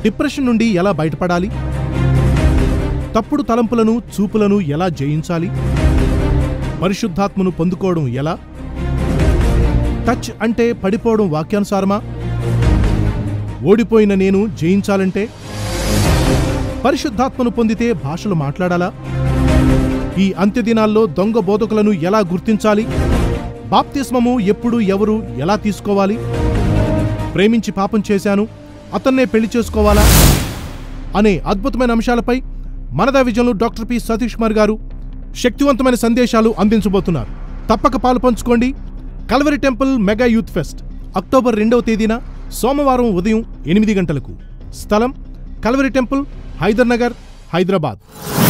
depression నుండి ఎలా బయటపడాలి తప్పుడు తలంపులను చూపులను ఎలా జయించాలి పరిశుద్ధాత్మను పొందుకోవడం ఎలా టచ్ అంటే పడిపోవడం వాక్యానుసారమా ఓడిపోయిన నేను జయించాలంటే పరిశుద్ధాత్మను పొందితే భాషలు మాట్లాడాలా ఈ అంత్యదినాల్లో దొంగ బోధకులను ఎలా గుర్తించాలి బాప్తిస్మము ఎప్పుడు ఎవరు ఎలా తీసుకోవాలి ప్రేమించి పాపం చేశాను అతన్నే పెళ్లి చేసుకోవాలా అనే అద్భుతమైన అంశాలపై మనదా విజయంలో డాక్టర్ పి సతీష్ కుమార్ గారు శక్తివంతమైన సందేశాలు అందించబోతున్నారు తప్పక పాలు పంచుకోండి Calvary temple mega youth fest October రెండవ తేదీన సోమవారం ఉదయం ఎనిమిది గంటలకు స్థలం కల్వరి టెంపుల్ హైదర్ నగర్ హైదరాబాద్